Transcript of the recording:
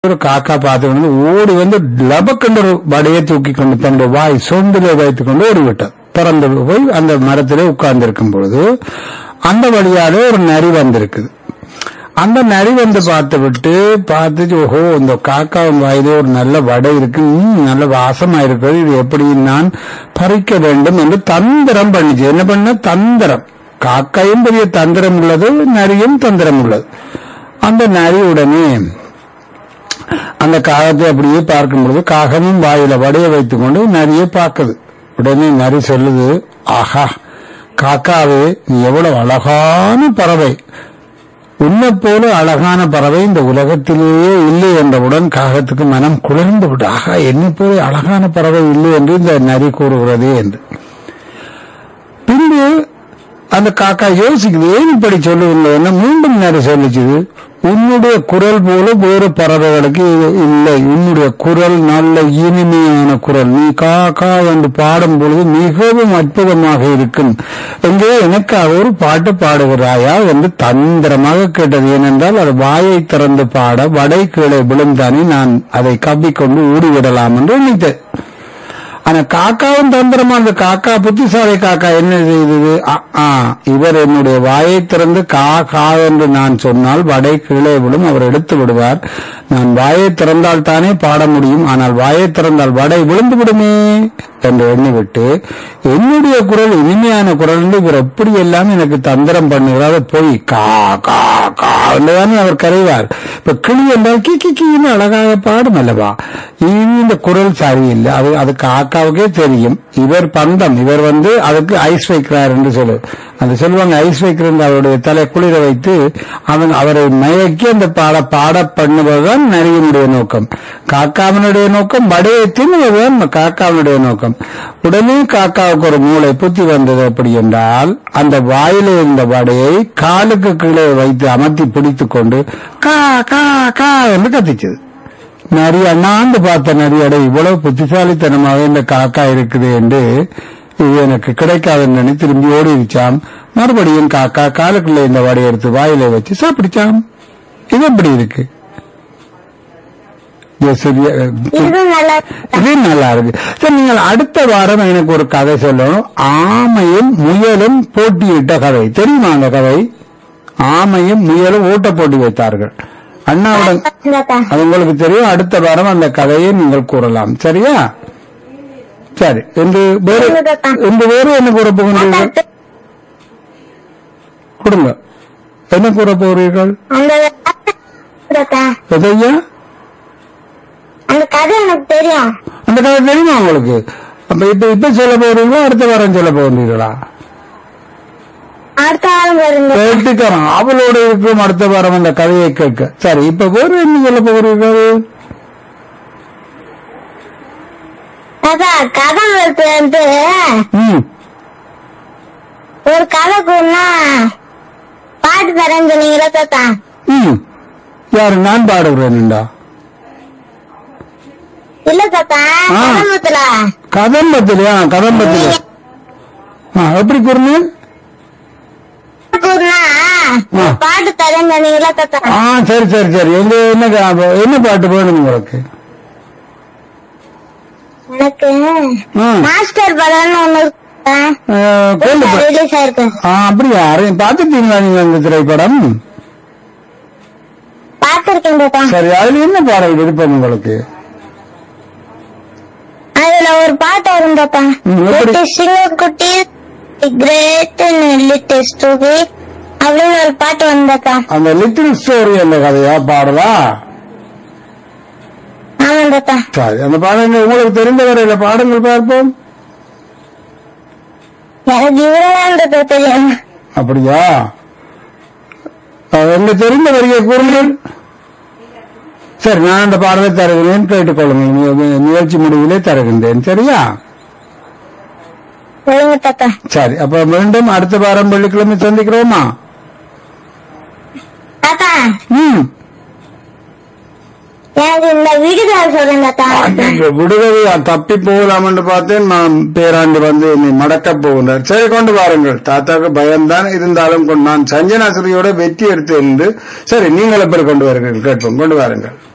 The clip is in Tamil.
ஒரு காக்கா பார்த்து கொண்டு ஓடி வந்து லபக்கென்ற ஒரு வடையை தூக்கி கொண்டு தன்னுடைய வாய் சொம்பிலே வைத்துக் கொண்டு ஓடிவிட்டது திறந்து போய் அந்த மரத்திலே உட்கார்ந்து இருக்கும் பொழுது அந்த வழியாலே ஒரு நரி வந்திருக்குது அந்த நரி வந்து பார்த்து விட்டு பார்த்துட்டு ஓஹோ இந்த காக்காவின் வாயிலே ஒரு நல்ல வடை இருக்கு ம், நல்ல வாசமா இருக்கிறது இது எப்படி நான் பறிக்க வேண்டும் என்று தந்திரம் பண்ணிச்சு என்ன பண்ண தந்திரம் காக்காயும் பெரிய தந்திரம் உள்ளது நரியும் தந்திரம் உள்ளது அந்த நரி உடனே அந்த காகத்தை அப்படியே பார்க்கும் பொழுது காகமும் வாயில வடைய வைத்துக் கொண்டு நரியை பார்க்குது உடனே நரி சொல்லுது ஆஹா காக்காவே நீ எவ்வளவு அழகான பறவை உன்னை போல அழகான பறவை இந்த உலகத்திலேயே இல்லை என்றவுடன் காகத்துக்கு மனம் குளிர்ந்து விட்டு ஆகா என்னை போல அழகான பறவை இல்லை என்று இந்த நரி கூறுகிறதே என்று பின்பு அந்த காக்கா யோசிக்குது ஏன் இப்படி சொல்லுவதில்லை மீண்டும் நரி சொல்லிச்சுது உன்னுடைய குரல் போல வேறு பறவைகளுக்கு இது இல்லை உன்னுடைய குரல் நல்ல இனிமையான குரல் நீ கா கா என்று பாடும் பொழுது மிகவும் அற்புதமாக இருக்கும் எங்கே எனக்காக ஒரு பாட்டு பாடுகிறாயா என்று தந்திரமாக கேட்டது ஏனென்றால் அது வாயை திறந்து பாட வடை கீழே விழுந்தானே நான் அதை கவ்விக்கொண்டு ஊடிவிடலாம் என்று நினைத்தேன் ஆனா காக்காவும் தந்திரமா அந்த காக்கா புத்திசாலி காக்கா என்ன செய்தது அ, ஆ, இவர் என்னுடைய வாயை திறந்து கா கா என்று நான் சொன்னால் வடை கீழே விடும் அவர் எடுத்து விடுவார் நான் வாயை திறந்தால் தானே பாட முடியும் ஆனால் வாயை திறந்தால் வடை விழுந்து விடுமே என்று எண்ணிவிட்டு என்னுடைய குரல் இனிமையான குரல் என்று இவர் எப்படி எல்லாம் எனக்கு தந்திரம் பண்ணுகிறார் போய் கா கா கா என்றுதானே அவர் கரைவார் இப்ப கிளி என்றால் கி கி கீன்னு அழகாக பாடும் அல்லவா இந்த குரல் சரியில்லை அது அது காக்காவுக்கே தெரியும் இவர் பந்தம் இவர் வந்து அதுக்கு ஐஸ் வைக்கிறார் என்று சொல்லு அந்த சொல்லுவாங்க ஐஸ் வைக்கிறது அவருடைய தலை குளிர வைத்து அவன் அவரை மயக்கி அந்த பாட பாட பண்ணுவதுதான் நரியினுடைய நோக்கம் காக்காவினுடைய நோக்கம் வடையை தின்னுவதுதான் காக்காவினுடைய நோக்கம் உடனே காக்காவுக்கு ஒரு மூளை புத்தி வந்தது எப்படி என்றால் அந்த வாயில இருந்த வடையை காலுக்கு கீழே வைத்து அமர்த்தி பிடித்துக் கொண்டு கா கா கா என்று கத்திச்சது நரி அண்ணாந்து பார்த்த நரியடை இவ்வளவு புத்திசாலித்தனமாக இந்த காக்கா இருக்குது என்று இது எனக்கு கிடைக்காதுன்னு நினை திரும்பி ஓடிச்சாம் மறுபடியும் காக்கா காலுக்குள்ள இந்த வடையை எடுத்து வாயில வச்சு சாப்பிடுச்சாம் இது எப்படி இருக்கு இது சரியா இது நல்லா இது நல்லா இருக்கு சரி நீங்கள் அடுத்த வாரம் எனக்கு ஒரு கதை சொல்லணும் ஆமையும் முயலும் போட்டியிட்ட கதை தெரியுமா அந்த கதை ஆமையும் முயலும் ஓட்ட போட்டி வைத்தார்கள் அண்ணாவுடன் இருந்தாக்கா. அது உங்களுக்கு தெரியும் அடுத்த வாரம் அந்த கதையை நீங்கள் கூறலாம் சரியா சரி என்று வேறு சொல்லுங்கக்கா. என்று வேறு என்ன கூற போகின்றீர்கள் கொடுங்க என்ன கூற போகிறீர்கள் அந்த இருந்தாக்கா. எதையா அந்த கதை எனக்கு தெரியும் அந்த கதை தெரியுமா உங்களுக்கு அப்ப இப்ப இப்ப சொல்ல போறீங்களா அடுத்த வாரம் சொல்ல போகிறீர்களா அடுத்த வாரம் வருங்க கேட்டுக்கிறோம் அவளோட இருக்கும் அடுத்த வாரம் அந்த கதையை கேட்க சரி இப்ப வேறு என்ன சொல்ல போகிறீர்கள் தாத்தா கதை எழுத்து வந்து ம் ஒரு கதை கூடனா பாட்டு தரேன்னு சொன்னீங்களா தாத்தா ம் யாரு நான் பாடுகிறேன்டா இல்ல தாத்தா ஆ. கதம்பத்துல கதம்பத்திலையா கதம்பத்தில ஆ எப்படி கூறணும் கூடனா ஆ. பாட்டு தரேன்னு சொன்னீங்களா தாத்தா ஆ சரி சரி சரி எங்க என்ன கா- என்ன பாட்டு வேணும் உங்களுக்கு எனக்கு ஆ, மாஸ்டர் படம்னு ஒண்ணு இருக்கு ஆ, கேள்விப்ப- ரிலீஸ் ஆயிருக்கு ஆ அப்படியா அரை- பார்த்துட்டீங்களா நீங்க அந்த திரைப்படம் பாத்திருக்கேன் தாத்தா சரி அதுல என்ன பாடல் விருப்பம் உங்களுக்கு அதுல ஒரு பாட்டு வரும் தாத்தா ம், எப்படி? லிட்டில் சிங்கக்குட்டி கிரேட் லிட்டில் ஸ்டூபி அப்படின்னு ஒரு பாட்டு வந்தாக்கா அந்த லிட்டில் ஸ்டோரி அந்த கதையா பாடலா ஆமா தாத்தா சரி அந்த பாடங்கள் உங்களுக்கு தெரிந்த வரையில பாடங்கள் பார்ப்போம் எனக்கு இவ்வளவுதான் தாத்தா தெரியும் அப்படியா அஹ், எங்க தெரிந்த வரைய கூறுங்கள் சரி நான் அந்த பாடலை தருகிறேன் கேட்டுக்கொள்ளுங்கள் நி- நி- நிகழ்ச்சி முடிவிலே தருகின்றேன் சரியா சரிங்க தாத்தா சரி அப்ப மீண்டும் அடுத்த வாரம் வெள்ளிக்கிழமை சந்திக்கிறோமா தாத்தா ம் எனக்கு இந்த விடுதலை சொல்றேன் தாத்தா இந்த விடுதலை தப்பி போகலாம் என்று பார்த்தேன் நான் பேராண்டு வந்து என்னை மடக்க போகின்றார் சரி கொண்டு வாருங்கள் தாத்தாக்கு பயம்தான் இருந்தாலும் கொண்டு நான் சஞ்சனாசிரியோட வெற்றி எடுத்து என்று சரி நீங்கள் எப்படி கொண்டு வருகிறீர்கள் கேட்போம் கொண்டு வாருங்கள்